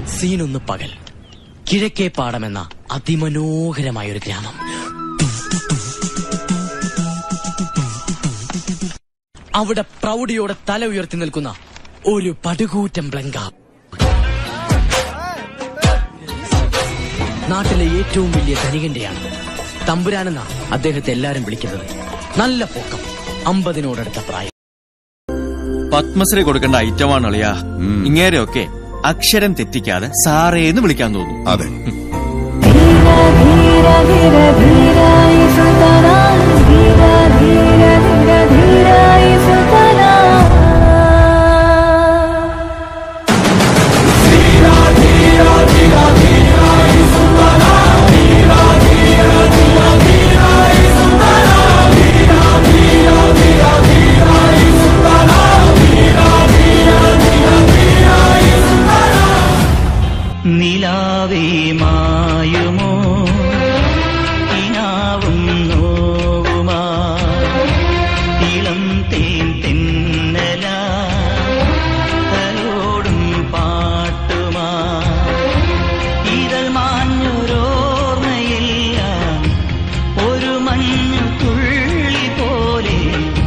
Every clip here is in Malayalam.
സീനൊന്ന് പകൽ കിഴക്കേ പാടമെന്ന അതിമനോഹരമായ ഒരു ഗ്രാമം അവിടെ പ്രൗഢിയോടെ തല ഉയർത്തി നിൽക്കുന്ന ഒരു പടുകൂറ്റൻ ബ്ലങ്ക നാട്ടിലെ ഏറ്റവും വലിയ ധനികന്റെയാണ് തമ്പുരാനെന്ന അദ്ദേഹത്തെ എല്ലാരും വിളിക്കുന്നത് നല്ല പൊക്കം അമ്പതിനോടടുത്ത പ്രായം പത്മശ്രീ കൊടുക്കേണ്ട ഐറ്റമാണ് അളിയാ ഇങ്ങേരെയൊക്കെ അക്ഷരം തെറ്റിക്കാതെ സാറേന്ന് വിളിക്കാൻ തോന്നും അതെ ധീര ധീര ധീര ധീരായി സുതരാ ധീര ധീര ധീര ധീരായി സുതരാ നിലാവേ മായുമോ ഇനാവും നോവുമാ ഇളം തേൻ തെന്നല തലോടും പാട്ടുമാ ഇതൾ മാഞ്ഞൊരോർമ്മയില്ല ഒരു മഞ്ഞു തുള്ളി പോലെ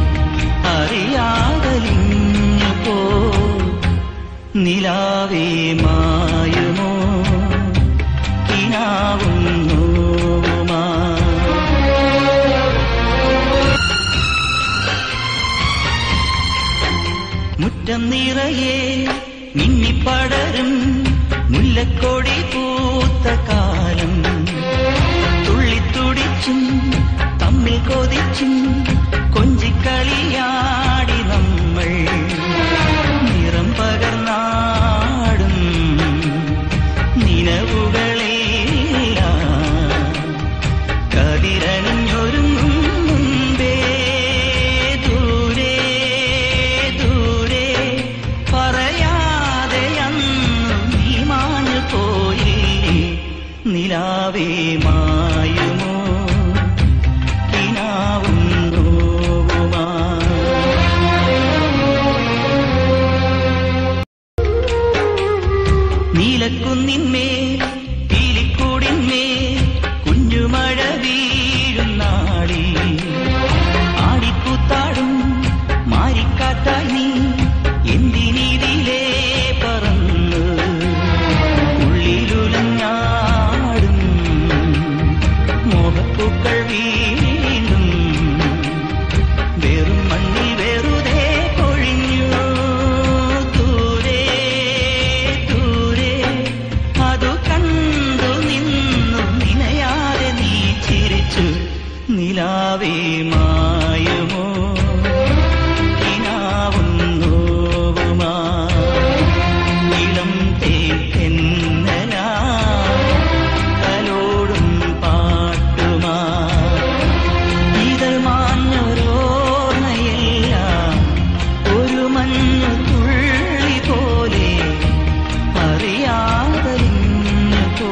അറിയാതലിഞ്ഞു പോ നിലാവേ മായുമോ കിനാവും നോവുമാ മുറ്റം നിറയെ മിന്നിപ്പടരും മുല്ലക്കൊടി പൂത്ത കാലം തുള്ളിത്തുടിച്ചും തമ്മിൽ കൊതിച്ചും കൊഞ്ചിക്കളിയാടി നമ്മൾ നിറം പകർന്നാടും നിലവുകളെല്ലാം കതിരണിഞ്ഞൊരുങ്ങും മുമ്പേ ദൂരെ ദൂരെ പറയാതെ അന്ന് നീ മാഞ്ഞു പോയില്ലേ നിലാവേ മായുമോ കിനാവും നോവുമാ നീലക്കുന്നിന്മേൽ പീലിക്കൂടിന്മേൽ കുഞ്ഞുമഴ വീഴും നാളി ആടിക്കൂത്താടും മാരിക്കാറ്റായി നീ എന്തിനീതിലേ പറന്ന് ഉള്ളിലുലഞ്ഞാടും മോഹപ്പൂക്കൾ വീണ്ടും വെറും മണ്ണിൽ വെറുതെ പൊഴിഞ്ഞു ദൂരെ ദൂരെ അതു കണ്ടു നിന്നു നിനയാതെ നീ ചിരിച്ചു നിലാവേ മായുമോ കിനാവും നോവുമാ ഇളം തേക്കെന്നലാ തലോടും പാട്ടുമാ ഇതൾ മാഞ്ഞൊരോർമ്മയില്ല ഒരു മഞ്ഞു തുള്ളി പോലെ അറിയാതറിഞ്ഞു പോ